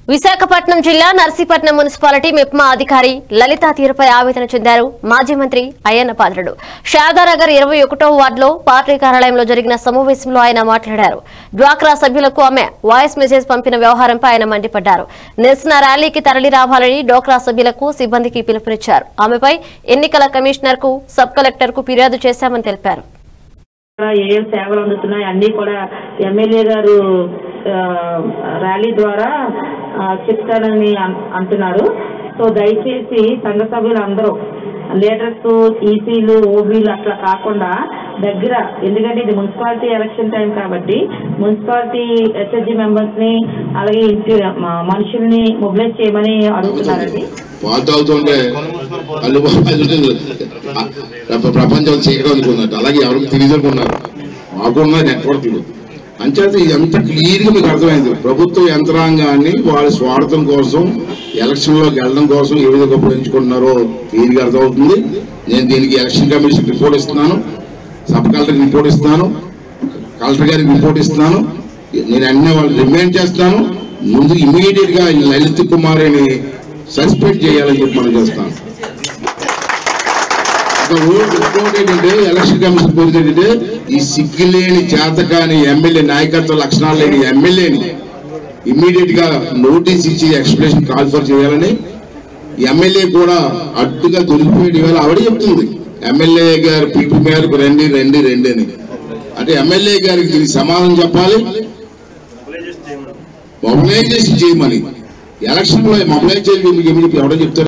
విశాఖపట్నం జిల్లా నర్సీపట్నం మున్సిపాలిటీ మెప్మా అధికారి లలిత తీరుపై ఆవేదన చెందారు మాజీ మంత్రి అయ్యన్న పాత్రుడు శారదానగర్ ఇరవై ఒకటో వార్డులో పార్టీ కార్యాలయంలో జరిగిన సమావేశంలో ఆయన మాట్లాడారు డ్వాక్రా సభ్యులకు ఆమె వాయిస్ మెసేజ్ పంపిన వ్యవహారంపై ఆయన మండిపడ్డారు నిరసన ర్యాలీకి తరలి రావాలని డోక్రా సభ్యులకు సిబ్బందికి పిలుపునిచ్చారు ఆమెపై ఎన్నికల కమిషనర్ కు సబ్ కలెక్టర్ కు ఫిర్యాదు చేశామని తెలిపారు కూడా ఏ ఏ సేవలు అందుతున్నాయి అన్నీ కూడా ఎమ్మెల్యే గారు ఆ, ర్యాలీ ద్వారా ఆ, చెప్తారని అన్- అంటున్నారు సో దయచేసి సంఘ సభ్యులు అందరూ లీడర్స్ ఈసీలు ఓబీలు అట్లా కాకుండా దగ్గర ఎందుకంటే ఇది మున్సిపాలిటీ ఎలక్షన్ టైం కాబట్టి మున్సిపాలిటీ ఎస్ఎస్జి మెంబర్స్ ని అలాగే ఇంటి మ- మనుషుల్ని మొబిలైజ్ చేయమని అడుగుతున్నారండి పాలు తాగుతుంటే కళ్ళు ప్ర- ప్రపంచం చీకటి అనుకున్నట్టు అలాగే ఎవరికి తెలియదనుకున్నారు మాకున్న నెట్వర్క్లు అంచేత ఇదంతా క్లియర్ గా మీకు అర్థమైంది ప్రభుత్వ యంత్రాంగాన్ని వాళ్ళ స్వార్థం కోసం ఎలక్షన్ లోకి వెళ్ళడం కోసం ఏ విధంగా ఉపయోగించుకుంటున్నారో క్లియర్ గా అర్థమవుతుంది నేను దీనికి ఎలక్షన్ కమిషన్ రిపోర్ట్ ఇస్తున్నాను సబ్ కలెక్టర్ రిపోర్ట్ ఇస్తున్నాను కలెక్టర్ గారికి రిపోర్ట్ ఇస్తున్నాను నేను అన్ని వాళ్ళు రిమైండ్ చేస్తాను ముందు ఇమీడియట్ గా ఈ లలిత్ కుమారిని సస్పెండ్ చేయాలని చెప్పి మనం చేస్తాను ఇంకా ఓటు ఇంకోటి ఏంటంటే ఎలక్షన్ కమిషన్ కోరిక ఏంటంటే ఈ సిగ్గు లేని చేతకాని ఎమ్మెల్యే నాయకత్వ లక్షణాలు లేని ఎమ్మెల్యేని ఇమ్మీడియట్ గా నోటీస్ ఇచ్చి ఎక్స్ప్లెనేషన్ కాల్ఫర్ చేయాలని ఎమ్మెల్యే కూడా అడ్డుగా దొరికిపోయి వేళ ఆవిడ చెప్తుంది ఎమ్మెల్యే గారు పిలుపు మేరకు రండి రండి రండి అని అంటే ఎమ్మెల్యే గారికి దీనికి సమాధానం చెప్పాలి మొబిలైజేషన్ చేయమని ఎలక్షన్ లో మొబిలైజ్ చేయాలి మీకు ఎవడో చెప్తారు